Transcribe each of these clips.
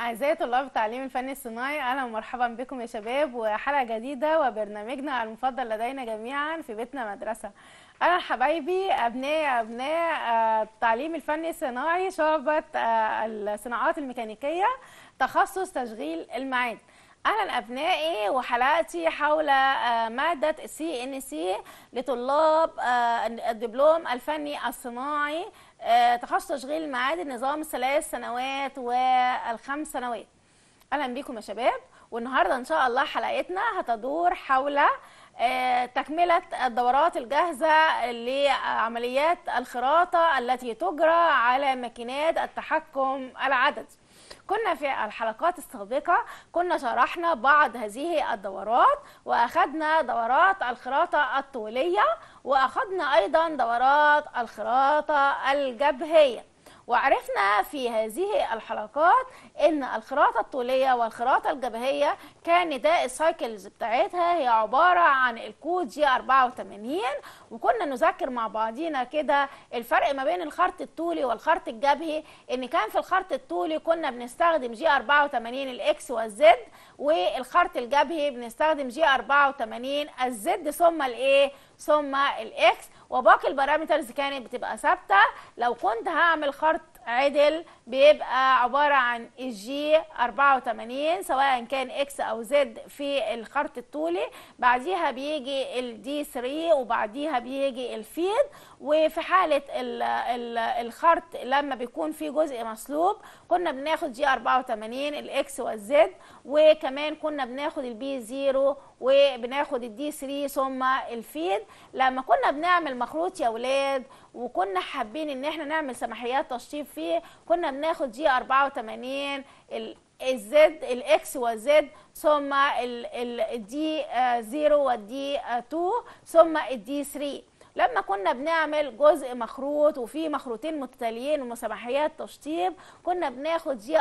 أعزائي طلاب التعليم الفني الصناعي أهلا ومرحبا بكم يا شباب وحلقة جديدة وبرنامجنا المفضل لدينا جميعا في بيتنا مدرسة أهلا حبايبي أبناء أبناء آه، التعليم الفني الصناعي شعبة آه، الصناعات الميكانيكية تخصص تشغيل المعادن اهلا ابنائي وحلقتي حول آه، ماده السي ان سي لطلاب آه، الدبلوم الفني الصناعي آه، تخصص تشغيل المعادن نظام الثلاث سنوات والخمس سنوات اهلا بيكم يا شباب والنهارده ان شاء الله حلقتنا هتدور حول آه، تكمله الدورات الجاهزه لعمليات الخراطه التي تجرى على ماكينات التحكم العددي كنا في الحلقات السابقة كنا شرحنا بعض هذه الدورات وأخذنا دورات الخراطة الطولية وأخذنا أيضا دورات الخراطة الجبهية وعرفنا في هذه الحلقات ان الخراطه الطوليه والخراطه الجبهيه كان نداء السايكلز بتاعتها هي عباره عن الكود جي 84 وكنا نذكر مع بعضينا كده الفرق ما بين الخرط الطولي والخرط الجبهي ان كان في الخرط الطولي كنا بنستخدم جي 84 الاكس والزد والخرط الجبهي بنستخدم جي 84 الزد ثم الايه ثم الاكس وباقي البارامترز كانت بتبقى ثابته لو كنت هعمل خرط عدل بيبقى عباره عن الجي 84 سواء كان اكس او زد في الخرط الطولي بعديها بيجي الدي 3 وبعديها بيجي الفيد وفي حاله ال ال الخرط لما بيكون في جزء مسلوب كنا بناخد جي 84 الاكس والزد وكمان كنا بناخد البي 0 وبناخد الدي 3 ثم الفيد لما كنا بنعمل مخروط يا ولاد وكنا حابين ان احنا نعمل سماحيات تشطيب فيه كنا بناخد جي 84 ال الزد الاكس والزد ثم الدي 0 والدي 2 ثم الدي 3 لما كنا بنعمل جزء مخروط وفيه مخروطين متتاليين ومسامحيات تشطيب كنا بناخد جي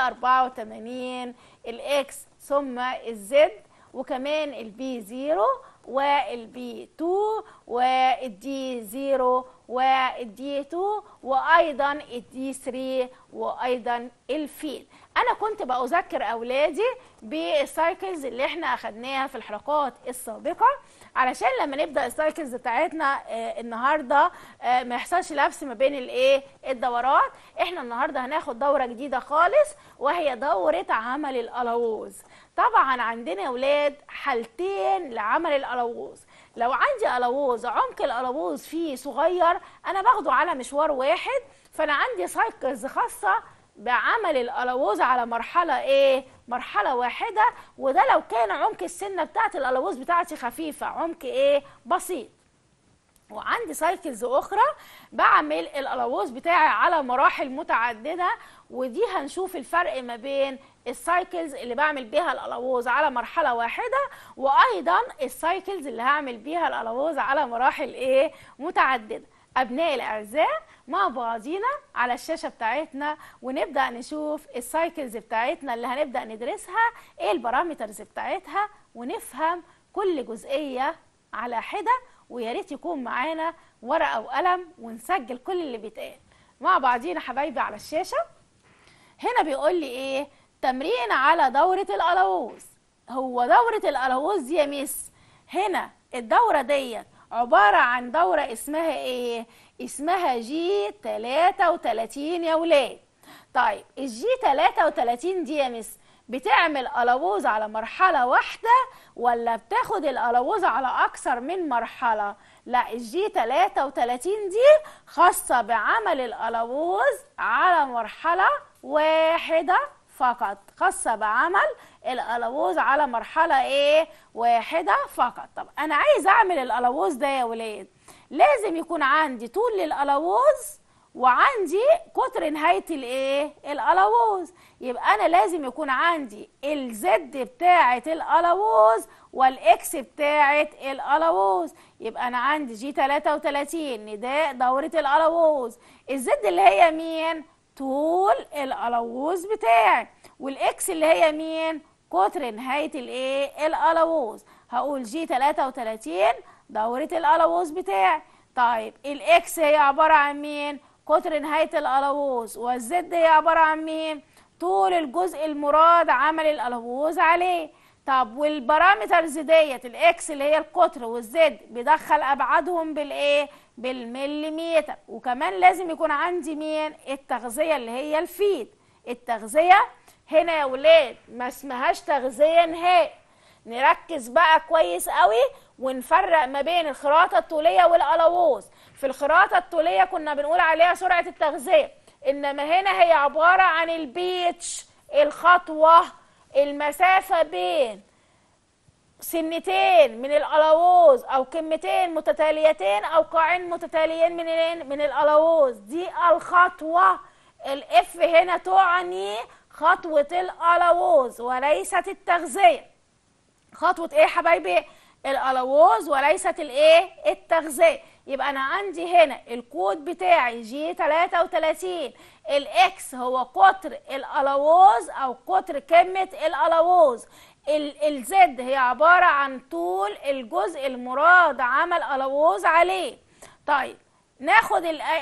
84 الاكس ثم الزد وكمان البي 0 والبي 2 والدي 0 والدي 2 وايضا الدي 3 وايضا الفيل انا كنت بذكر اولادي بالسايكلز اللي احنا اخدناها في الحلقات السابقه علشان لما نبدا السايكلز بتاعتنا آه النهارده آه ما يحصلش لبس ما بين الايه الدورات احنا النهارده هناخد دوره جديده خالص وهي دوره عمل الالووز طبعا عندنا يا ولاد حالتين لعمل الالووز لو عندي الووز عمق الالووز فيه صغير انا باخده على مشوار واحد فانا عندي سايكلز خاصه بعمل الالووز على مرحله ايه مرحله واحده وده لو كان عمق السنه بتاعت الالووز بتاعتي خفيفه عمق ايه بسيط وعندي سايكلز اخرى بعمل الالووز بتاعي على مراحل متعدده ودي هنشوف الفرق ما بين السايكلز اللي بعمل بيها الالووز على مرحله واحده وايضا السايكلز اللي هعمل بيها الالووز على مراحل ايه متعدده ابنائي الاعزاء مع بعضينا على الشاشه بتاعتنا ونبدا نشوف السايكلز بتاعتنا اللي هنبدا ندرسها ايه البارامترز بتاعتها ونفهم كل جزئيه على حده ويا ريت يكون معانا ورقه وقلم ونسجل كل اللي بيتقال مع بعضينا حبايبي على الشاشه هنا بيقول لي ايه تمرين على دوره الالووز هو دوره الالووز دي يا ميس هنا الدوره ديت عباره عن دوره اسمها ايه اسمها جي 33 يا ولاد طيب الجي 33 دي يا مس بتعمل الووز على مرحله واحده ولا بتاخد الالووز على اكثر من مرحله لا الجي 33 دي خاصه بعمل الالووز على مرحله واحده فقط خاصه بعمل الالووز على مرحله ايه واحده فقط طب انا عايز اعمل الالووز ده يا ولاد لازم يكون عندي طول للالووز وعندي قطر نهايه الايه الالووز يبقى انا لازم يكون عندي الزد بتاعه الالووز والاكس بتاعه الالووز يبقى انا عندي جي 33 نداء دوره الالووز الزد اللي هي مين طول الالووز بتاعي والاكس اللي هي مين قطر نهايه الايه الالووز هقول جي 33 دوره الالووز بتاعي طيب الاكس هي عباره عن مين قطر نهايه الالووز والزد هي عباره عن مين طول الجزء المراد عمل الالوز عليه طب والبارامترز ديت الاكس اللي هي القطر والزد بيدخل ابعادهم بالايه بالمليمتر وكمان لازم يكون عندي مين التغذيه اللي هي الفيد التغذيه هنا يا ولاد ما اسمهاش تغذيه نهائي نركز بقى كويس قوي ونفرق ما بين الخراطه الطوليه والالووز في الخراطه الطوليه كنا بنقول عليها سرعه التغذيه انما هنا هي عباره عن البيتش الخطوه المسافه بين سنتين من الالووز او كمتين متتاليتين او قاعين متتاليين من من الالووز دي الخطوه الاف هنا تعني خطوه الالووز وليست التغذيه خطوه ايه يا حبايبي الالووز وليست الايه التغذيه يبقى انا عندي هنا الكود بتاعي جي 33 الاكس هو قطر الالووز او قطر كمه الالووز الزد هي عباره عن طول الجزء المراد عمل الووز عليه طيب ناخد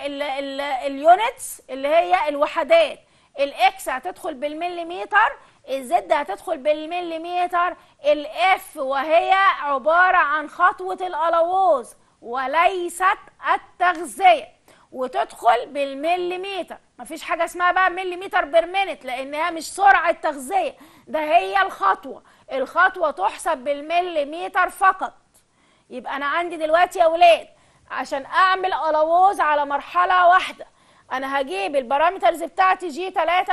اليونتس اللي هي الوحدات الاكس هتدخل بالمليمتر الزد هتدخل بالمليمتر الاف وهي عباره عن خطوه الالووز وليست التغذيه وتدخل بالمليمتر مفيش حاجه اسمها بقى مليمتر بير مينت لانها مش سرعه تغذيه ده هي الخطوه الخطوه تحسب بالمليمتر فقط يبقى انا عندي دلوقتي يا ولاد عشان اعمل الووز على مرحله واحده انا هجيب البارامترز بتاعتي جي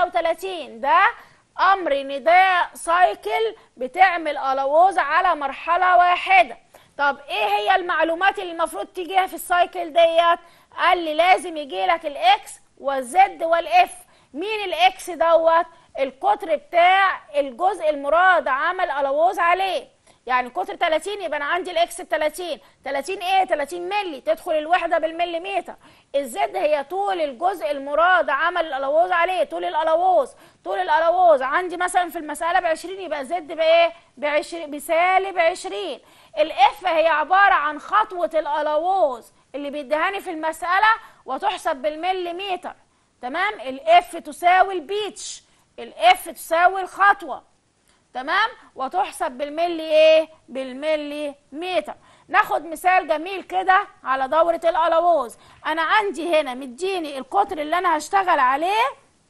33 ده امر نداء سايكل بتعمل الووز على مرحله واحده طب ايه هي المعلومات اللي المفروض تجيها في السايكل ديت قال لي لازم يجي لك الاكس والزد والاف مين الاكس دوت القطر بتاع الجزء المراد عمل الووز عليه يعني قطر 30 يبقى انا عندي الاكس ب 30 30 ايه 30 ملي تدخل الوحده بالمليمتر الزد هي طول الجزء المراد عمل الالووز عليه طول الالووز طول الالووز عندي مثلا في المساله ب 20 يبقى زد بايه ب 20 بسالب 20 الاف هي عباره عن خطوه الالووز اللي بيديهاني في المساله وتحسب بالمليمتر تمام الاف تساوي البيتش الاف تساوي الخطوه تمام وتحسب بالملي ايه بالملي متر ناخد مثال جميل كده على دورة الألووز أنا عندي هنا مديني القطر اللي أنا هشتغل عليه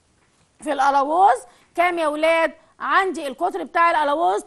في الألووز كام يا ولاد عندي القطر بتاع الالووز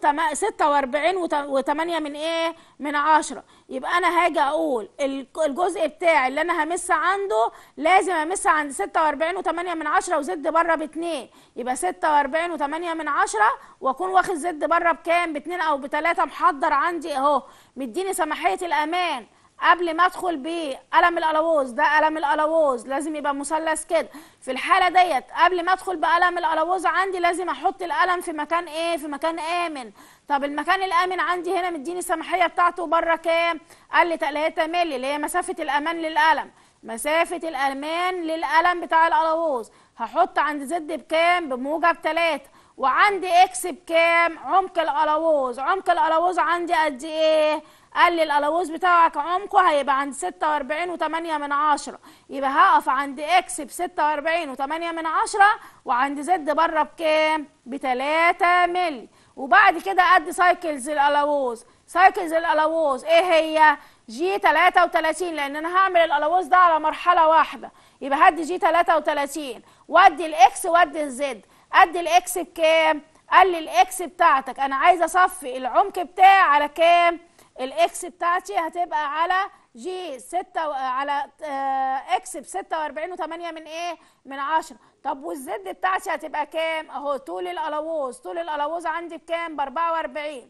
46 و8 من ايه من 10 يبقى انا هاجي اقول الجزء بتاعي اللي انا همس عنده لازم امس عند 46 و8 من 10 وزد بره ب 2 يبقى 46 و8 من 10 واكون واخد زد بره بكام ب 2 او ب 3 محضر عندي اهو مديني سماحيه الامان قبل ما ادخل بقلم الالووز ده قلم الالووز لازم يبقى مثلث كده في الحاله ديت قبل ما ادخل بقلم الالووز عندي لازم احط القلم في مكان ايه في مكان امن طب المكان الامن عندي هنا مديني السماحيه بتاعته بره كام قال لي 3 مللي اللي هي مسافه الامان للقلم مسافه الامان للقلم بتاع الالووز هحط عند زد بكام بموجب 3 وعندي اكس بكام عمق الالووز عمق الالووز عندي قد ايه قال لي الالوز بتاعك عمقه هيبقى عند 46 و8 من عشرة يبقى هقف عند اكس ب 46 و8 من عشرة وعند زد بره بكام ب 3 مللي وبعد كده ادي سايكلز الالوز سايكلز الالوز ايه هي جي 33 لان انا هعمل الالوز ده على مرحله واحده يبقى هدي جي 33 وادي الاكس وادي الزد ادي الاكس بكام قال لي الاكس بتاعتك انا عايزه اصفي العمق بتاعي على كام الاكس بتاعتي هتبقى على جي 6 على آه، اكس ب 46 و8 من ايه من 10 طب والزد بتاعتي هتبقى كام اهو طول الالووز طول الالووز عندي بكام ب 44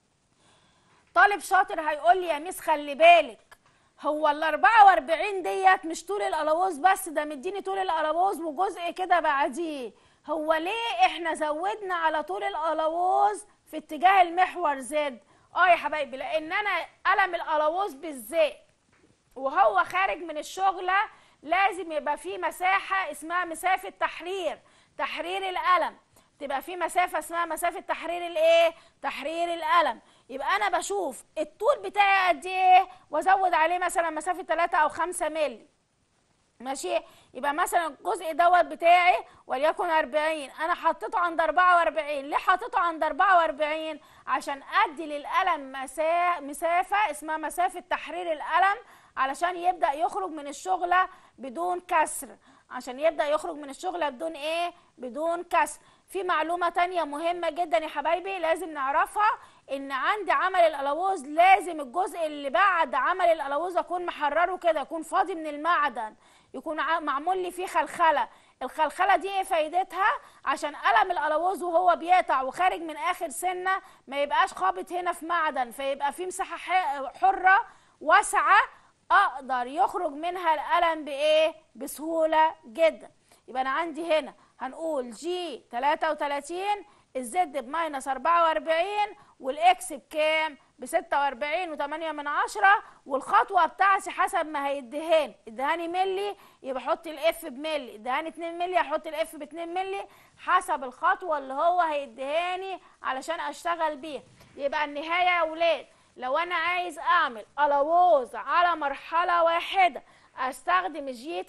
طالب شاطر هيقول لي يا ميس خلي بالك هو ال 44 ديت مش طول الالووز بس ده مديني طول الالووز وجزء كده بعديه هو ليه احنا زودنا على طول الالووز في اتجاه المحور زد اه يا حبايبي لان انا قلم الالووز بالذات وهو خارج من الشغله لازم يبقى فيه مساحه اسمها مسافه تحرير تحرير القلم تبقى في مسافه اسمها مسافه تحرير الايه تحرير القلم يبقى انا بشوف الطول بتاعي قد ايه وازود عليه مثلا مسافه 3 او 5 مللي ماشي يبقى مثلا الجزء دوت بتاعي وليكن 40 انا حطيته عند 44 ليه حطيته عند 44 عشان ادي للقلم مسا- مسافه اسمها مسافه تحرير القلم علشان يبدا يخرج من الشغله بدون كسر عشان يبدا يخرج من الشغله بدون ايه بدون كسر في معلومه تانية مهمه جدا يا حبايبي لازم نعرفها ان عندي عمل الالووز لازم الجزء اللي بعد عمل الالووز اكون محرره كده يكون فاضي من المعدن يكون ع- معمول لي فيه خلخله الخلخله دي ايه فايدتها عشان قلم الالووز وهو بيقطع وخارج من اخر سنه ما يبقاش خابط هنا في معدن فيبقى في مساحه ح- حره واسعه اقدر يخرج منها القلم بايه بسهوله جدا يبقى انا عندي هنا هنقول جي 33 الزد بماينس 44 والاكس بكام ب 46 و8 من عشرة والخطوه بتاعتي حسب ما هيديهاني ادهاني ملي يبقى احط الاف بملي ادهاني 2 ملي احط الاف ب 2 ملي حسب الخطوه اللي هو هيديهاني علشان اشتغل بيها يبقى النهايه يا اولاد لو انا عايز اعمل الووز على مرحله واحده استخدم جي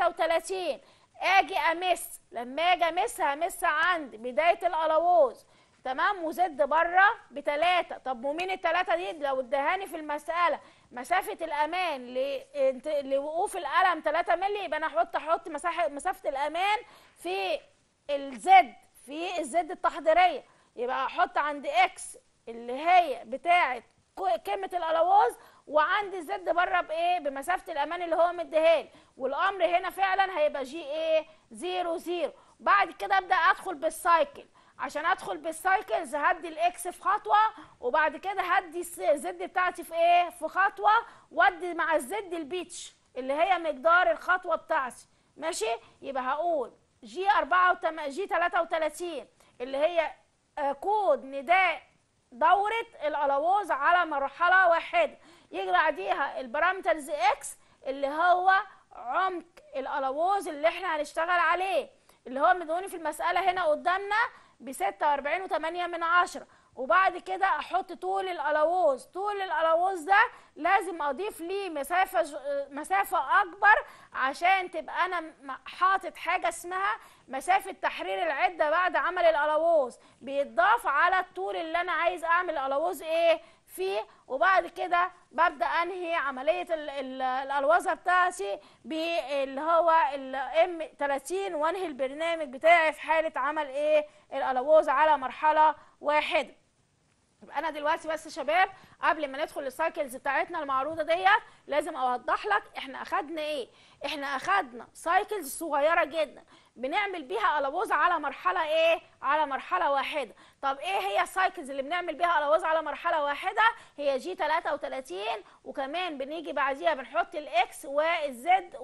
33 اجي امس لما اجي امس همس عند بدايه الالووز تمام وزد بره بتلاتة طب ومين التلاتة دي لو ادهاني في المسألة مسافة الأمان ل- انت- لوقوف القلم 3 مللي يبقى أنا أحط أحط مساحة مسافة الأمان في الزد في الزد التحضيرية يبقى أحط عند إكس اللي هي بتاعة ك- كلمة الألووز وعندي الزد بره بإيه بمسافة الأمان اللي هو مديهالي والأمر هنا فعلا هيبقى جي إيه زيرو زيرو بعد كده أبدأ أدخل بالسايكل عشان ادخل بالسايكلز هدي الاكس في خطوه وبعد كده هدي الس- الزد بتاعتي في ايه في خطوه وادي مع الزد البيتش اللي هي مقدار الخطوه بتاعتي ماشي يبقى هقول جي 4 جي 33 اللي هي آه، كود نداء دورة الألووز على مرحلة واحدة يجي بعديها البارامترز اكس اللي هو عمق الألووز اللي احنا هنشتغل عليه اللي هو مدوني في المسألة هنا قدامنا ب 46 وتمانية من عشرة وبعد كده احط طول الالووز طول الالووز ده لازم اضيف ليه مسافه ج- مسافه اكبر عشان تبقى انا م- حاطط حاجه اسمها مسافه تحرير العده بعد عمل الالووز بيتضاف على الطول اللي انا عايز اعمل الالووز ايه فيه وبعد كده ببدا انهي عمليه ال- ال- الالوظه بتاعتي باللي هو الام 30 وانهي البرنامج بتاعي في حاله عمل ايه الالووز على مرحله واحده يبقى انا دلوقتي بس يا شباب قبل ما ندخل السايكلز بتاعتنا المعروضه ديت لازم اوضح لك احنا اخدنا ايه احنا اخدنا سايكلز صغيره جدا بنعمل بيها الووز على مرحله ايه على مرحله واحده طب ايه هي السايكلز اللي بنعمل بيها الووز على مرحله واحده هي جي 33 وكمان بنيجي بعديها بنحط الاكس والزد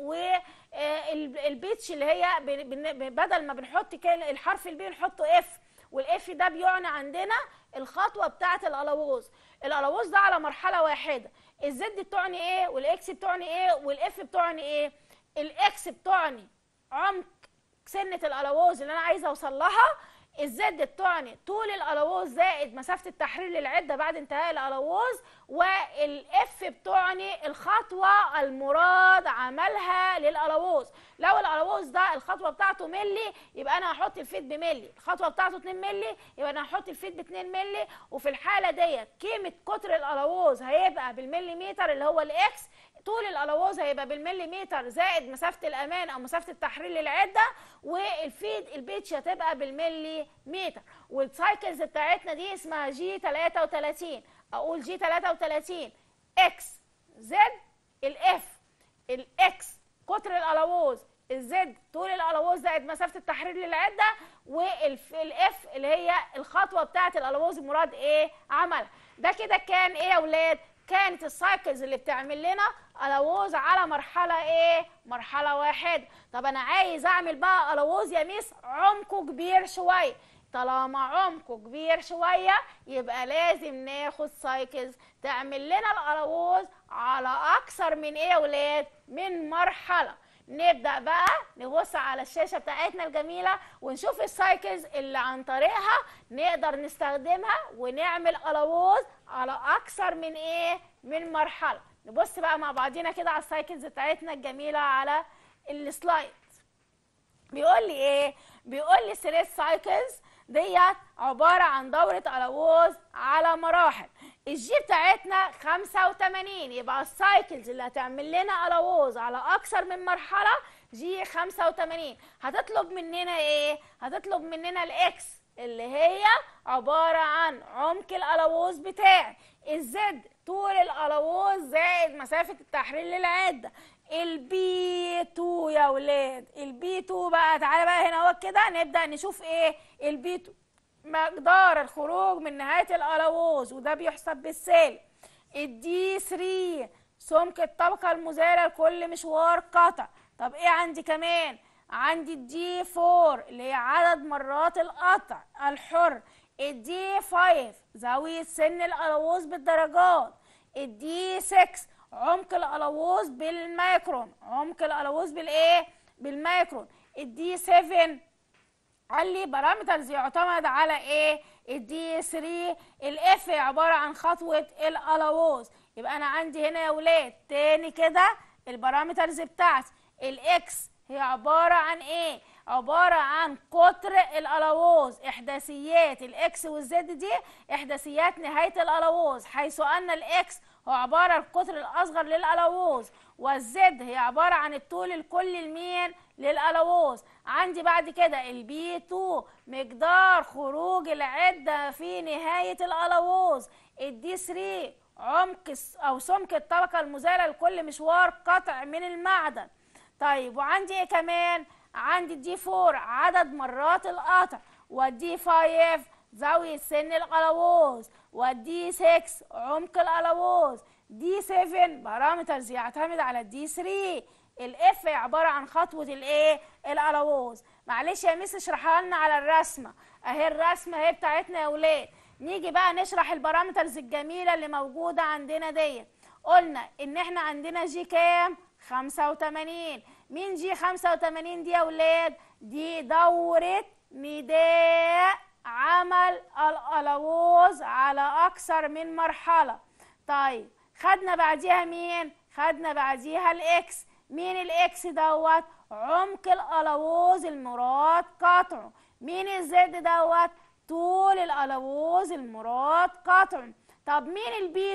والبيتش اللي هي بن- بن- بدل ما بنحط كان الحرف البي نحطه اف والاف ده بيعني عندنا الخطوه بتاعه الالووز الالووز ده على مرحله واحده الزد بتعني ايه والاكس بتعني ايه والاف بتعني ايه الاكس بتعني عمق سنه الالووز اللي انا عايزه اوصل لها الزد بتعني طول الالووز زائد مسافه التحرير للعده بعد انتهاء الالووز والاف بتعني الخطوه المراد عملها للالووز لو الالووز ده الخطوه بتاعته ملي يبقى انا هحط الفيت بملي الخطوه بتاعته 2 ملي يبقى انا هحط الفيت ب 2 ملي وفي الحاله ديت قيمه قطر الالووز هيبقى بالمليمتر اللي هو الاكس طول الالووز هيبقى بالمليمتر زائد مسافه الامان او مسافه التحرير للعده والفيد البيتش هتبقى بالمليمتر والسايكلز بتاعتنا دي اسمها جي 33 اقول جي 33 اكس زد الاف الاكس قطر الالووز الزد طول الالووز زائد مسافه التحرير للعده والاف اللي هي الخطوه بتاعه الالووز المراد ايه عملها ده كده كان ايه يا اولاد كانت السايكلز اللي بتعمل لنا الووز على مرحله ايه مرحله واحده طب انا عايز اعمل بقى الووز يا ميس عمقه كبير شويه طالما عمقه كبير شويه يبقى لازم ناخد سايكلز تعمل لنا الالووز على اكثر من ايه يا ولاد من مرحله نبدا بقى نبص على الشاشه بتاعتنا الجميله ونشوف السايكلز اللي عن طريقها نقدر نستخدمها ونعمل الووز على اكثر من ايه من مرحله نبص بقى مع بعضينا كده على السايكلز بتاعتنا الجميله على السلايد بيقول لي ايه بيقول لي ثلاث سايكلز ديت عباره عن دوره الووز على مراحل الجي بتاعتنا 85 يبقى السايكلز اللي هتعمل لنا الووز على اكثر من مرحله جي 85 هتطلب مننا ايه هتطلب مننا الاكس اللي هي عباره عن عمق الالووز بتاعي الزد طول الالووز زائد مسافه التحرير للعده البي 2 يا ولاد البي 2 بقى تعالى بقى هنا اهو كده نبدا نشوف ايه البي 2 مقدار الخروج من نهايه الالووز وده بيحسب بالسالب الدي 3 سمك الطبقه المزاله لكل مشوار قطع طب ايه عندي كمان عندي الدي 4 اللي هي عدد مرات القطع الحر الدي 5 زاويه سن الالووز بالدرجات الدي 6 عمق الالووز بالمايكرون عمق الالووز بالايه بالمايكرون الدي 7 قال لي بارامترز يعتمد على ايه الدي 3 الاف عباره عن خطوه الالووز يبقى انا عندي هنا يا ولاد تاني كده البارامترز بتاعتي الاكس هي عباره عن ايه عباره عن قطر الالووز احداثيات الاكس والزد دي احداثيات نهايه الالووز حيث ان الاكس هو عباره عن القطر الاصغر للالووز والزد هي عباره عن الطول الكلي لمين للالووز عندي بعد كده البي 2 مقدار خروج العده في نهايه الالووز الدي 3 عمق او سمك الطبقه المزاله لكل مشوار قطع من المعدن طيب وعندي ايه كمان عندي الدي 4 عدد مرات القطع والدي 5 زاوية سن القلاووز والدي 6 عمق القلاووز دي 7 بارامترز يعتمد على الدي 3 الاف عبارة عن خطوة الايه القلاووز معلش يا ميس اشرحها لنا على الرسمة اهي الرسمة اهي بتاعتنا يا ولاد نيجي بقى نشرح البارامترز الجميلة اللي موجودة عندنا ديت قلنا ان احنا عندنا جي كام 85 مين جي 85 دي يا ولاد دي دورة نداء عمل الألووز على أكثر من مرحلة طيب خدنا بعديها مين خدنا بعديها الإكس مين الإكس دوت عمق الألووز المراد قطعه مين الزد دوت طول الألووز المراد قطعه طب مين البي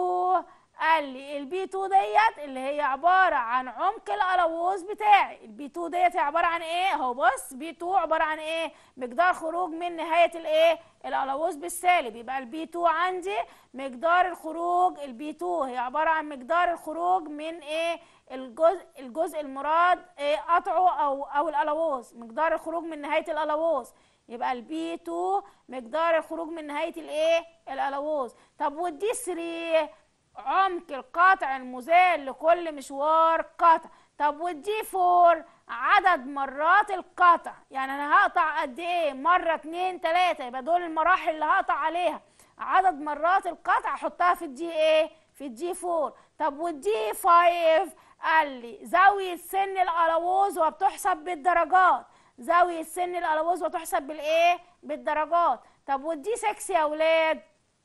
2 قال لي البي 2 ديت اللي هي عباره عن عمق الالووز بتاعي البي 2 ديت عباره عن ايه اهو بص بي 2 عباره عن ايه مقدار خروج من نهايه الايه الالووز بالسالب يبقى البي 2 عندي مقدار الخروج البي 2 هي عباره عن مقدار الخروج من ايه الجزء الجزء المراد إيه قطعه او او الالووز مقدار الخروج من نهايه الالووز يبقى البي 2 مقدار الخروج من نهايه الايه الالووز طب والدي 3 عمق القطع المزال لكل مشوار قطع طب والدي فور عدد مرات القطع يعني انا هقطع قد ايه مره اتنين تلاته يبقى دول المراحل اللي هقطع عليها عدد مرات القطع احطها في الدي ايه في الدي فور طب والدي فايف قال لي زاويه سن الالووز وبتحسب بالدرجات زاويه سن الالووز وتحسب بالايه بالدرجات طب والدي 6 يا اولاد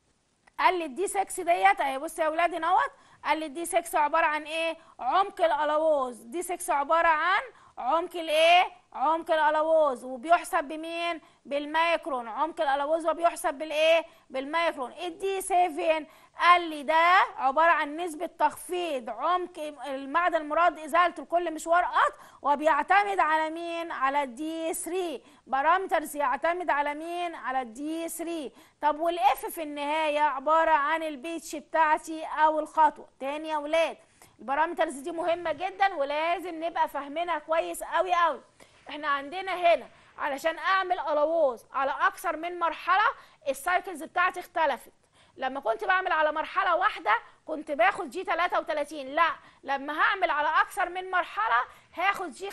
قال لي الدي 6 ديت اهي بصوا يا اولاد نوت قال لي الدي 6 عباره عن ايه عمق الالووز دي 6 عباره عن عمق الايه عمق الالووز وبيحسب بمين بالمايكرون عمق الالووز وبيحسب بالايه بالمايكرون الدي 7 قال لي ده عباره عن نسبه تخفيض عمق المعدن المراد ازالته لكل مشوار قط وبيعتمد على مين على الدي 3 بارامترز يعتمد على مين على الدي 3 طب والاف في النهايه عباره عن البيتش بتاعتي او الخطوه تاني يا ولاد البارامترز دي مهمه جدا ولازم نبقى فاهمينها كويس قوي قوي احنا عندنا هنا علشان اعمل الووز على اكثر من مرحله السايكلز بتاعتي اختلفت لما كنت بعمل على مرحله واحده كنت باخد جي 33 لا لما هعمل على اكثر من مرحله هاخد جي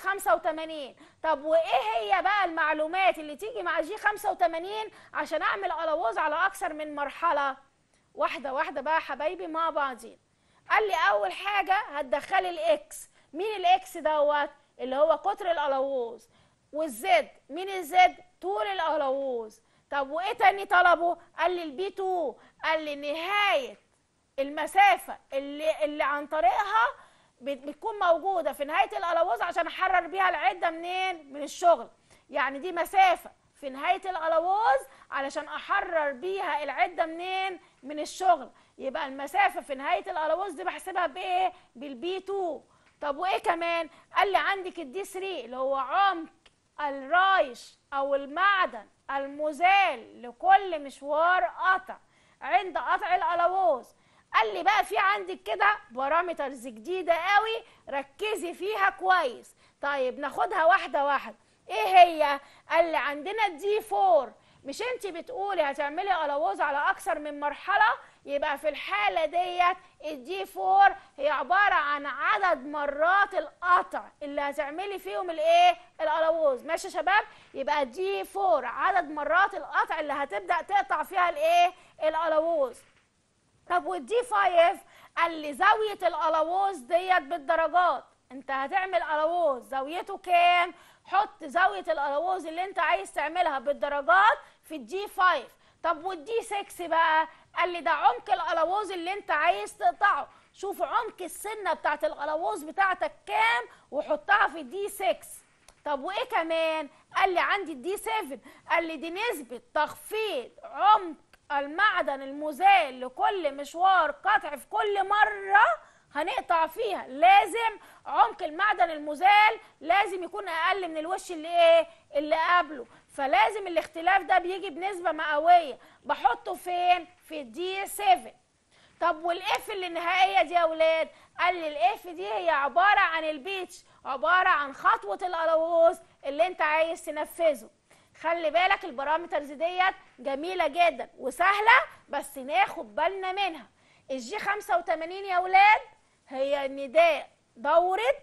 85 طب وايه هي بقى المعلومات اللي تيجي مع جي 85 عشان اعمل الووز على اكثر من مرحله واحده واحده بقى حبايبي مع بعضين قال لي اول حاجه هتدخلي الاكس مين الاكس دوت اللي هو قطر الالووز والزد مين الزد طول الالووز طب وايه تاني طلبه قال لي البي 2 قال لي نهايه المسافه اللي اللي عن طريقها بت- بتكون موجوده في نهايه الالوز عشان احرر بيها العده منين من الشغل يعني دي مسافه في نهايه الالوز علشان احرر بيها العده منين من الشغل يبقى المسافه في نهايه الالوز دي بحسبها بايه بالبي 2 طب وايه كمان قال لي عندك الدي 3 اللي هو عمق الرايش او المعدن المزال لكل مشوار قطع عند قطع الالوز قال لي بقى في عندك كده بارامترز جديده قوي ركزي فيها كويس طيب ناخدها واحده واحده ايه هي قال لي عندنا الدي 4 مش انت بتقولي هتعملي الوز على اكثر من مرحله يبقى في الحاله ديت الدي 4 هي عباره عن عدد مرات القطع اللي هتعملي فيهم الايه الالوز ماشي يا شباب يبقى دي 4 عدد مرات القطع اللي هتبدا تقطع فيها الايه الالوز طب والدي 5 قال لي زاويه الالوز ديت بالدرجات انت هتعمل الوز زاويته كام حط زاويه الالوز اللي انت عايز تعملها بالدرجات في الدي 5 طب والدي 6 بقى قال لي ده عمق الالوز اللي انت عايز تقطعه شوف عمق السنه بتاعت الالوز بتاعتك كام وحطها في الدي 6 طب وايه كمان قال لي عندي الدي 7 قال لي دي نسبه تخفيض عمق المعدن المزال لكل مشوار قطع في كل مره هنقطع فيها لازم عمق المعدن المزال لازم يكون اقل من الوش اللي ايه اللي قبله فلازم الاختلاف ده بيجي بنسبه مئويه بحطه فين في الدي 7 طب والاف اللي النهائيه دي يا اولاد قال لي الاف دي هي عباره عن البيتش عباره عن خطوه الالوز اللي انت عايز تنفذه خلي بالك البارامترز ديت جميله جدا وسهله بس ناخد بالنا منها الجي 85 يا اولاد هي نداء دوره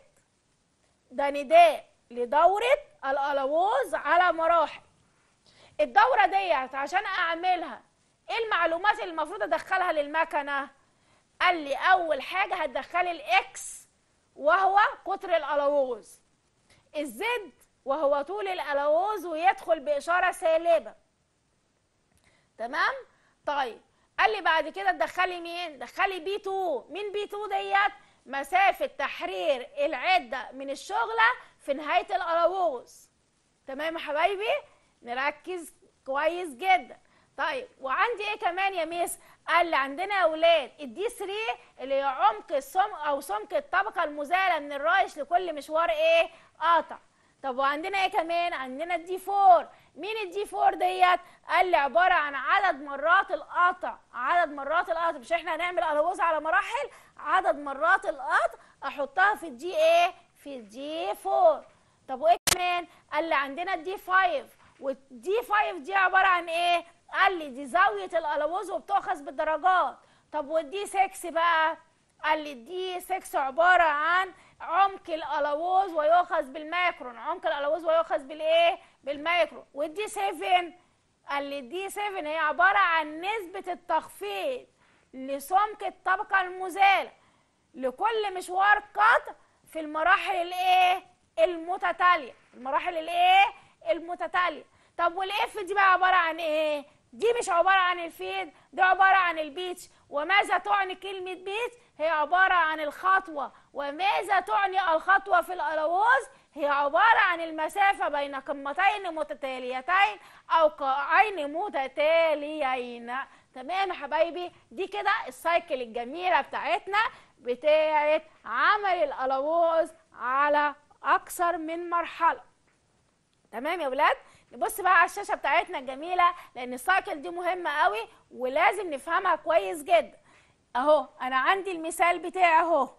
ده نداء لدوره الالوز على مراحل الدوره ديت عشان اعملها ايه المعلومات اللي المفروض ادخلها للمكنه قال لي اول حاجه هتدخلي الاكس وهو قطر الالوز الزد وهو طول الالوز ويدخل باشاره سالبه تمام طيب قال لي بعد كده تدخلي مين دخلي بي 2 مين بي 2 ديت مسافه تحرير العده من الشغله في نهايه الالوز تمام يا حبايبي نركز كويس جدا طيب وعندي ايه كمان يا ميس قال لي عندنا يا اولاد الدي 3 اللي هي عمق السم او سمك الطبقه المزاله من الرايش لكل مشوار ايه قاطع طب وعندنا ايه كمان عندنا الدي 4 مين الدي 4 ديت قال لي عباره عن عدد مرات القطع عدد مرات القطع مش احنا هنعمل الوز على مراحل عدد مرات القطع احطها في الدي ايه في الدي 4 طب وايه كمان قال لي عندنا الدي 5 والدي 5 دي عباره عن ايه قال لي دي زاويه الالوز وبتؤخذ بالدرجات طب والدي 6 بقى قال لي الدي 6 عباره عن عمق الالوز ويؤخذ بالماكرون عمق الالوز ويؤخذ بالايه بالمايكرون والدي 7 قال لي الدي 7 هي عباره عن نسبه التخفيض لسمك الطبقه المزاله لكل مشوار قطع في المراحل الايه المتتاليه المراحل الايه المتتاليه طب والاف دي بقى عباره عن ايه دي مش عباره عن الفيد دي عباره عن البيتش وماذا تعني كلمه بيتش هي عباره عن الخطوه وماذا تعني الخطوه في الالوز هي عباره عن المسافه بين قمتين متتاليتين او قاعين متتاليين تمام يا حبايبي دي كده السايكل الجميله بتاعتنا بتاعت عمل الالوز على اكثر من مرحله تمام يا ولاد نبص بقى على الشاشه بتاعتنا الجميله لان السايكل دي مهمه قوي ولازم نفهمها كويس جدا اهو انا عندي المثال بتاعي اهو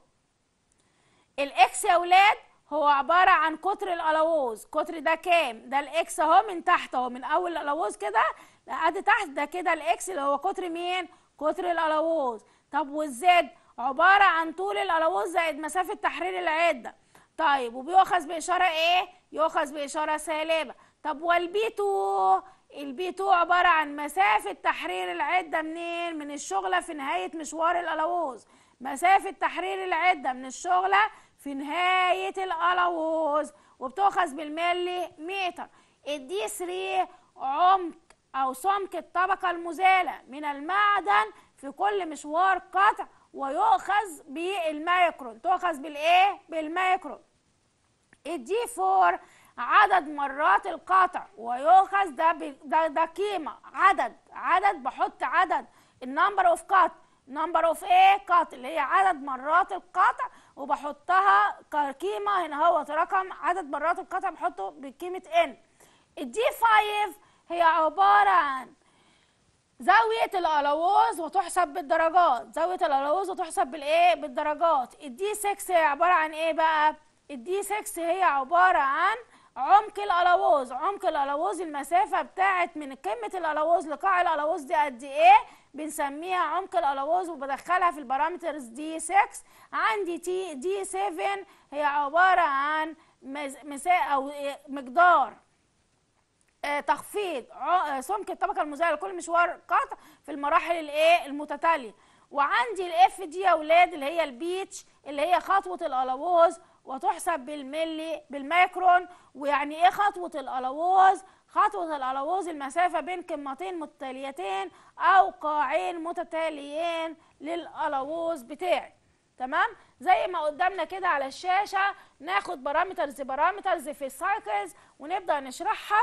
الاكس يا ولاد هو عباره عن قطر الالوز قطر ده كام ده الاكس اهو من تحت اهو من اول الالوز كده لحد تحت ده كده الاكس اللي هو قطر مين قطر الالوز طب والزد عباره عن طول الالوز زائد مسافه تحرير العده طيب وبيؤخذ باشاره ايه يؤخذ باشاره سالبه طب والبي 2 البي 2 عباره عن مسافه تحرير العده منين من الشغله في نهايه مشوار الالوز مسافه تحرير العده من الشغله في نهايه الالوز وبتؤخذ بالملي متر الدي 3 عمق او سمك الطبقه المزاله من المعدن في كل مشوار قطع ويؤخذ بالمايكرون تؤخذ بالايه بالمايكرون الدي 4 عدد مرات القطع ويؤخذ ده ده, ده قيمه عدد عدد بحط عدد النمبر اوف كات نمبر اوف ايه كات اللي هي عدد مرات القطع وبحطها كقيمه هنا هو رقم عدد مرات القطع بحطه بقيمه ان الدي 5 هي عباره عن زاوية الألووز وتحسب بالدرجات زاوية الألووز وتحسب بالإيه؟ بالدرجات الدي 6 هي عبارة عن إيه بقى؟ الدي 6 هي عبارة عن عمق الألووز عمق الألووز المسافة بتاعت من قمة الألووز لقاع الألووز دي قد إيه؟ بنسميها عمق الألووز وبدخلها في البارامترز دي 6 عندي تي دي 7 هي عبارة عن مسا أو مقدار آه تخفيض آه سمك الطبقه المزايده لكل مشوار قطع في المراحل الايه المتتاليه وعندي الاف دي يا اولاد اللي هي البيتش اللي هي خطوه الالووز وتحسب بالملي بالمايكرون ويعني ايه خطوه الالووز خطوه الالووز المسافه بين قمتين متتاليتين او قاعين متتاليين للالووز بتاعي تمام زي ما قدامنا كده على الشاشه ناخد بارامترز بارامترز في السايكلز ونبدا نشرحها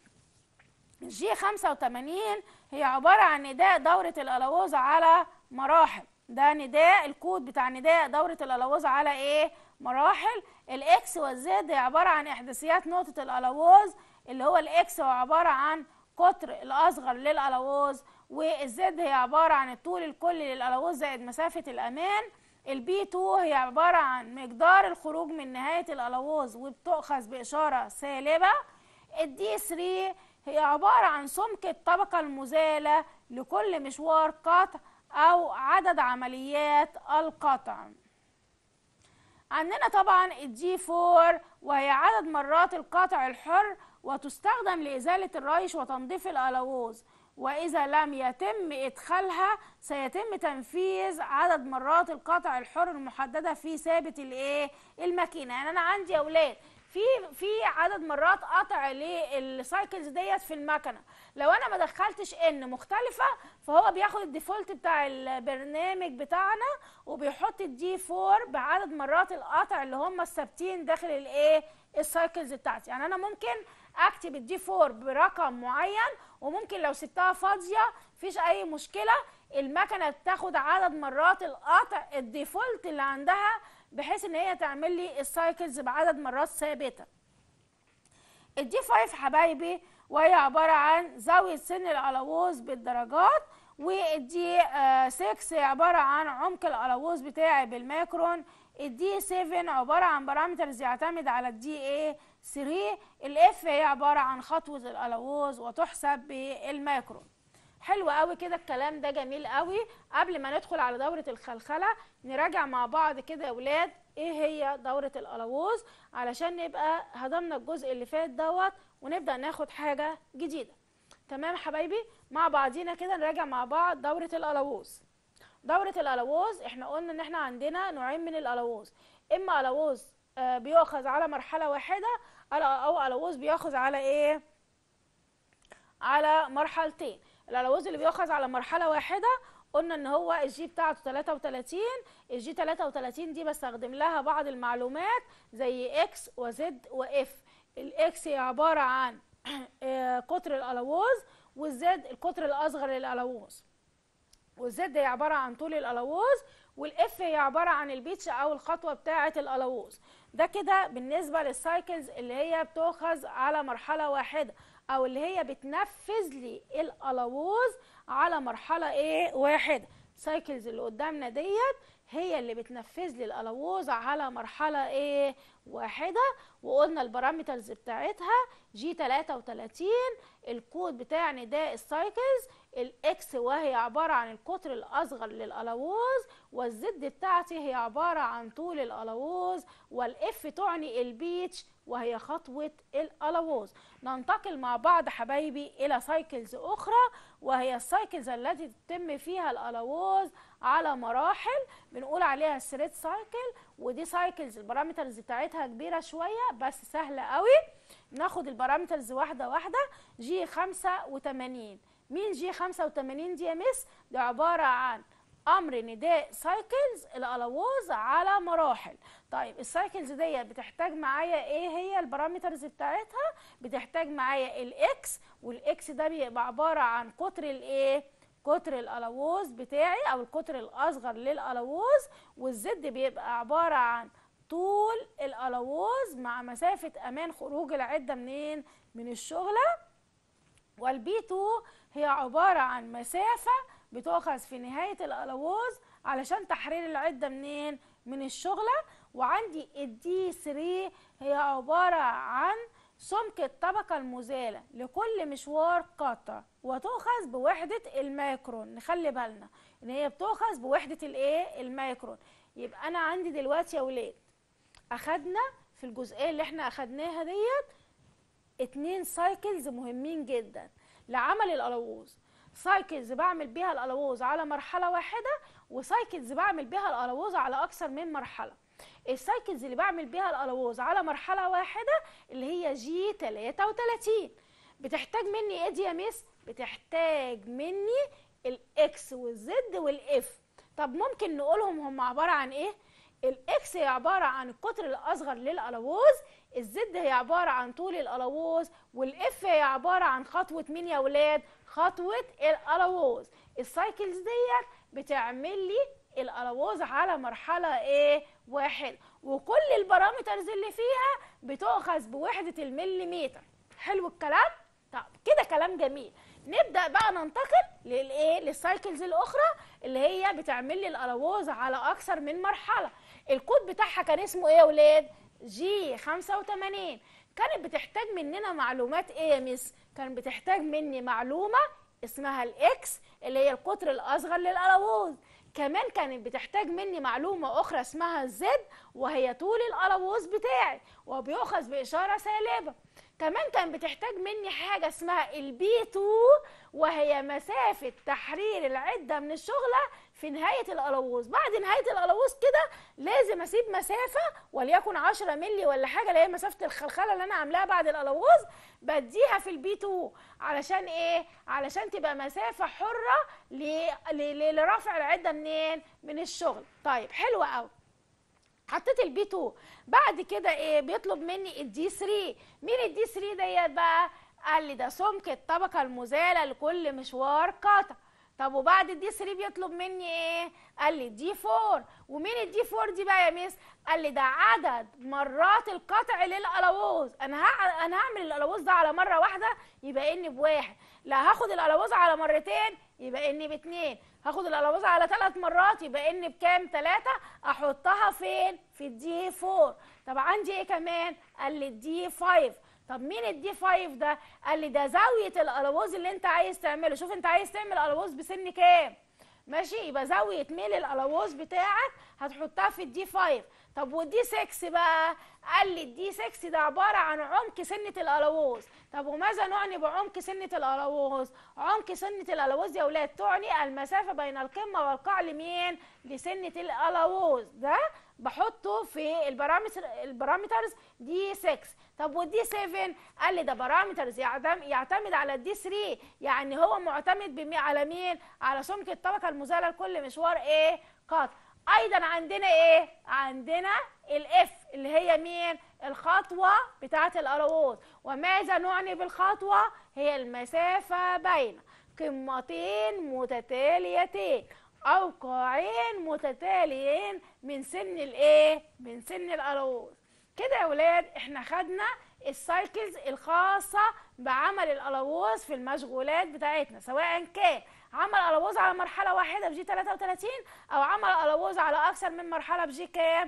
جي 85 هي عبارة عن نداء دورة الألووز على مراحل ده نداء الكود بتاع نداء دورة الألووز على ايه مراحل الاكس والزد هي عبارة عن احداثيات نقطة الألووز اللي هو الاكس هو عبارة عن قطر الأصغر للألووز والزد هي عبارة عن الطول الكلي للألووز زائد مسافة الأمان البي 2 هي عبارة عن مقدار الخروج من نهاية الألووز وبتؤخذ بإشارة سالبة الدي 3 هي عبارة عن سمك الطبقة المزالة لكل مشوار قطع أو عدد عمليات القطع عندنا طبعا الدي 4 وهي عدد مرات القطع الحر وتستخدم لإزالة الريش وتنظيف الألووز وإذا لم يتم إدخالها سيتم تنفيذ عدد مرات القطع الحر المحددة في ثابت الإيه الماكينة يعني أنا عندي أولاد في في عدد مرات قطع للسايكلز ديت في المكنه لو انا ما دخلتش ان مختلفه فهو بياخد الديفولت بتاع البرنامج بتاعنا وبيحط الدي 4 بعدد مرات القطع اللي هم الثابتين داخل الايه السايكلز بتاعتي يعني انا ممكن اكتب الدي 4 برقم معين وممكن لو سبتها فاضيه مفيش اي مشكله المكنه بتاخد عدد مرات القطع الديفولت اللي عندها بحيث ان هي تعمل لي السايكلز بعدد مرات ثابته الدي 5 حبايبي وهي عباره عن زاويه سن الالووز بالدرجات والدي 6 عباره عن عمق الالووز بتاعي بالماكرون الدي 7 عباره عن بارامترز يعتمد على الدي اي 3 الاف هي عباره عن خطوه الالووز وتحسب بالماكرون حلو قوي كده الكلام ده جميل قوي قبل ما ندخل على دوره الخلخله نراجع مع بعض كده يا ولاد ايه هي دوره الالووز علشان نبقى هضمنا الجزء اللي فات دوت ونبدا ناخد حاجه جديده تمام حبايبي مع بعضينا كده نراجع مع بعض دوره الالووز دوره الالووز احنا قلنا ان احنا عندنا نوعين من الالووز اما الووز آه بيؤخذ على مرحله واحده او الووز بياخذ على ايه على مرحلتين الالوز اللي بيؤخذ على مرحله واحده قلنا ان هو الجي بتاعته 33 الجي 33 دي بستخدم لها بعض المعلومات زي اكس وزد واف الاكس هي عباره عن قطر الالوز والزد القطر الاصغر للالوز والزد هي عباره عن طول الالوز والاف هي عباره عن البيتش او الخطوه بتاعه الالوز ده كده بالنسبه للسايكلز اللي هي بتؤخذ على مرحله واحده او اللي هي بتنفذ لي الالووز على مرحله ايه واحده سايكلز اللي قدامنا ديت هي اللي بتنفذ لي الالووز على مرحله ايه واحده وقلنا البارامترز بتاعتها جي 33 الكود بتاع نداء السايكلز الاكس وهي عباره عن القطر الاصغر للالووز والزد بتاعتي هي عباره عن طول الالووز والاف تعني البيتش وهي خطوة الألووز ننتقل مع بعض حبايبي إلى سايكلز أخرى وهي السايكلز التي تتم فيها الألووز على مراحل بنقول عليها ثريد سايكل ودي سايكلز البارامترز بتاعتها كبيرة شوية بس سهلة قوي ناخد البارامترز واحدة واحدة جي 85 مين جي 85 دي يا مس؟ دي عبارة عن امر نداء سايكلز الالوز على مراحل طيب السايكلز دي بتحتاج معايا ايه هي البارامترز بتاعتها بتحتاج معايا الاكس والاكس ده بيبقى عباره عن قطر الايه قطر الالوز بتاعي او القطر الاصغر للالوز والزد بيبقى عباره عن طول الالوز مع مسافه امان خروج العده منين من الشغله والبي 2 هي عباره عن مسافه بتؤخذ في نهايه الالوز علشان تحرير العده منين من الشغله وعندي الدي 3 هي عباره عن سمك الطبقة المزالة لكل مشوار قطع وتؤخذ بوحدة الميكرون نخلي بالنا ان هي بتؤخذ بوحدة الايه الميكرون يبقى انا عندي دلوقتي يا ولاد اخدنا في الجزئية اللي احنا اخدناها ديت اتنين سايكلز مهمين جدا لعمل الالووز سايكلز بعمل بيها الالووز على مرحلة واحدة وسايكلز بعمل بيها الالووز على اكثر من مرحلة السايكلز اللي بعمل بيها الالووز على مرحله واحده اللي هي جي 33 بتحتاج مني ايه دي يا مس بتحتاج مني الاكس والزد والاف طب ممكن نقولهم هم عباره عن ايه الاكس هي عباره عن القطر الاصغر للالووز الزد هي عباره عن طول الالووز والاف هي عباره عن خطوه مين يا ولاد خطوه الالووز السايكلز ديت بتعمل لي الالووز على مرحله ايه واحد وكل البارامترز اللي فيها بتؤخذ بوحده المليمتر حلو الكلام طب كده كلام جميل نبدا بقى ننتقل للايه للسايكلز الاخرى اللي هي بتعمل لي الالووز على اكثر من مرحله الكود بتاعها كان اسمه ايه يا ولاد جي 85 كانت بتحتاج مننا معلومات ايه يا مس كانت بتحتاج مني معلومه اسمها الاكس اللي هي القطر الاصغر للالووز كمان كانت بتحتاج مني معلومة أخرى اسمها الزد وهي طول الألووز بتاعي وبيؤخذ بإشارة سالبة كمان كان بتحتاج مني حاجة اسمها البي 2 وهي مسافة تحرير العدة من الشغلة في نهاية الألووز بعد نهاية الألووز كده لازم أسيب مسافة وليكن 10 مللي ولا حاجة اللي هي مسافة الخلخلة اللي أنا عاملاها بعد الألووز بديها في البي 2 علشان إيه؟ علشان تبقى مسافة حرة ل... ل... لرفع العدة منين؟ من الشغل طيب حلو قوي حطيت البي 2 بعد كده ايه بيطلب مني الدي 3 مين الدي 3 ديت بقى قال لي ده سمك الطبقه المزاله لكل مشوار قطع طب وبعد الدي 3 بيطلب مني ايه قال لي دي 4 ومين الدي 4 دي بقى يا ميس قال لي ده عدد مرات القطع للالووز انا ها انا هعمل الالووز ده على مره واحده يبقى اني بواحد لا هاخد الالووز على مرتين يبقى اني باتنين هاخد الالووز على ثلاث مرات يبقى اني بكام ثلاثة احطها فين في الدي 4 طب عندي ايه كمان قال لي الدي 5 طب مين الدي 5 ده قال لي ده زاويه الالووز اللي انت عايز تعمله شوف انت عايز تعمل الالووز بسن كام ماشي يبقى زاويه ميل الالووز بتاعك هتحطها في الدي 5 طب والدي 6 بقى قال لي الدي 6 ده عباره عن عمق سنه الالووز طب وماذا نعني بعمق سنه الالووز عمق سنه الالووز يا اولاد تعني المسافه بين القمه والقاع لمين لسنه الالووز ده بحطه في البارامتر البارامترز دي 6 طب والدي 7 قال لي ده بارامترز يعتمد على الدي 3 يعني هو معتمد بمي على مين على سمك الطبقه المزاله لكل مشوار ايه قط ايضا عندنا ايه عندنا الاف اللي هي مين الخطوه بتاعه الالووز وماذا نعني بالخطوه هي المسافه بين قمتين متتاليتين او قاعين متتاليين من سن الايه من سن الالووز كده يا ولاد احنا خدنا السايكلز الخاصه بعمل الالووز في المشغولات بتاعتنا سواء كان عمل الووز على مرحله واحده بجي 33 او عمل الووز على اكثر من مرحله بجي كام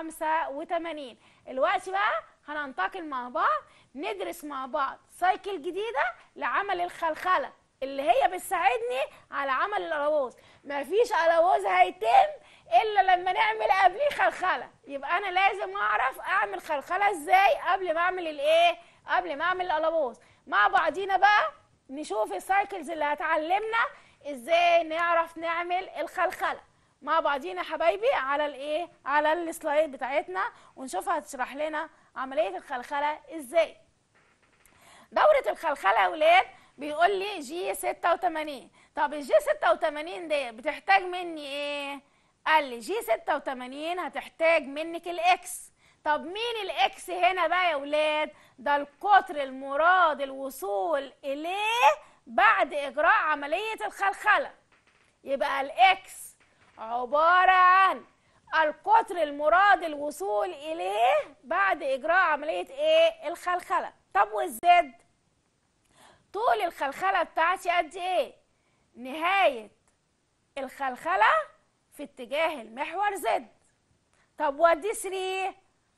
85 الوقت بقى هننتقل مع بعض ندرس مع بعض سايكل جديده لعمل الخلخله اللي هي بتساعدني على عمل الالووز مفيش الووز هيتم الا لما نعمل قبليه خلخله يبقى انا لازم اعرف اعمل خلخله ازاي قبل ما اعمل الايه قبل ما اعمل الالووز مع بعضينا بقى نشوف السايكلز اللي هتعلمنا ازاي نعرف نعمل الخلخله مع بعضينا حبايبي على الايه على السلايد بتاعتنا ونشوفها هتشرح لنا عمليه الخلخله ازاي دوره الخلخله يا ولاد بيقول لي جي 86 طب الجي 86 دي بتحتاج مني ايه قال لي جي 86 هتحتاج منك الاكس طب مين الاكس هنا بقى يا ولاد ده القطر المراد الوصول اليه بعد اجراء عمليه الخلخله يبقى الاكس عباره عن القطر المراد الوصول اليه بعد اجراء عمليه ايه الخلخله طب والزد طول الخلخله بتاعتي قد ايه نهايه الخلخله في اتجاه المحور زد طب ودي 3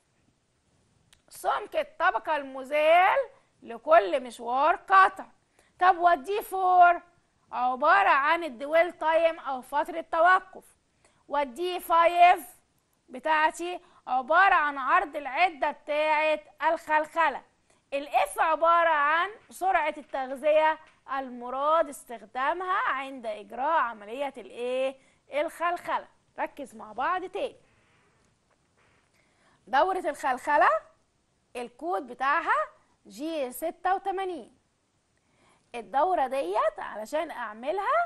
سمك الطبقة المزال لكل مشوار قطع طب ودي 4 عبارة عن الدويل تايم أو فترة توقف ودي 5 بتاعتي عبارة عن عرض العدة بتاعة الخلخلة الاف عبارة عن سرعة التغذية المراد استخدامها عند إجراء عملية الايه الخلخلة ركز مع بعض تاني دورة الخلخلة الكود بتاعها جي 86 الدورة ديت علشان أعملها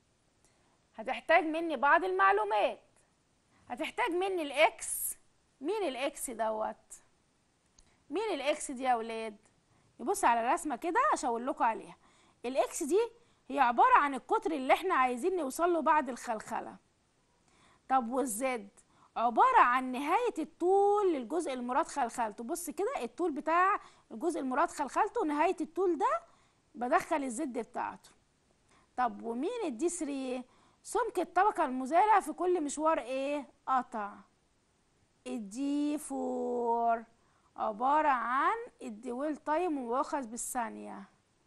هتحتاج مني بعض المعلومات هتحتاج مني الإكس مين الإكس دوت مين الإكس دي يا ولاد يبص على الرسمة كده أشاور لكم عليها الإكس دي هي عبارة عن القطر اللي احنا عايزين نوصل له بعد الخلخلة طب والزد عبارة عن نهاية الطول للجزء المراد خلخلته بص كده الطول بتاع الجزء المراد خلخلته نهاية الطول ده بدخل الزد بتاعته طب ومين الدي 3 سمك الطبقة المزالة في كل مشوار ايه قطع الدي 4 عبارة عن الدويل تايم ويؤخذ بالثانية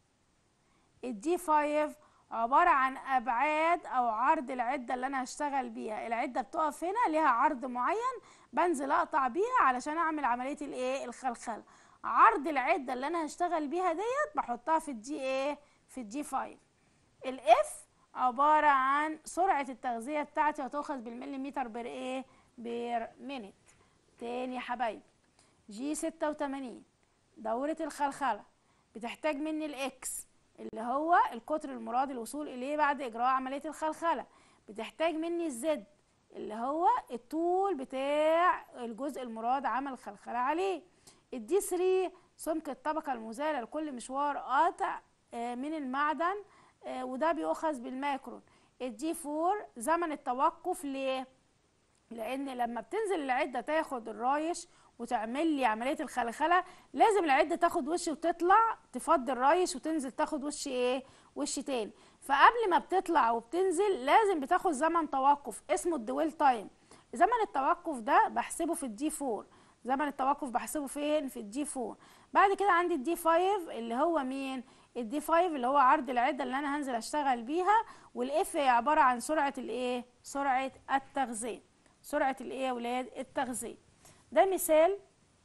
الدي 5 عبارة عن أبعاد أو عرض العدة اللي أنا هشتغل بيها العدة بتقف هنا ليها عرض معين بنزل أقطع بيها علشان أعمل عملية الإيه الخلخلة عرض العدة اللي أنا هشتغل بيها ديت بحطها في الدي إيه في الدي 5 الإف عبارة عن سرعة التغذية بتاعتي هتؤخذ بالمليمتر بير إيه بير مينت تاني يا حبايبي جي 86 دورة الخلخلة بتحتاج مني الإكس اللي هو القطر المراد الوصول اليه بعد اجراء عمليه الخلخله بتحتاج مني الزد اللي هو الطول بتاع الجزء المراد عمل الخلخله عليه الدي 3 سمك الطبقه المزاله لكل مشوار قاطع من المعدن وده بيؤخذ بالماكرون الدي 4 زمن التوقف ليه لان لما بتنزل العده تاخد الرايش وتعمل لي عمليه الخلخله لازم العده تاخد وش وتطلع تفضي الرايش وتنزل تاخد وش ايه وش تاني فقبل ما بتطلع وبتنزل لازم بتاخد زمن توقف اسمه الدويل تايم زمن التوقف ده بحسبه في الدي 4 زمن التوقف بحسبه فين في الدي 4 بعد كده عندي الدي 5 اللي هو مين الدي 5 اللي هو عرض العده اللي انا هنزل اشتغل بيها والاف هي عباره عن سرعه الايه سرعه التغذيه سرعه الايه يا ولاد التغذيه ده مثال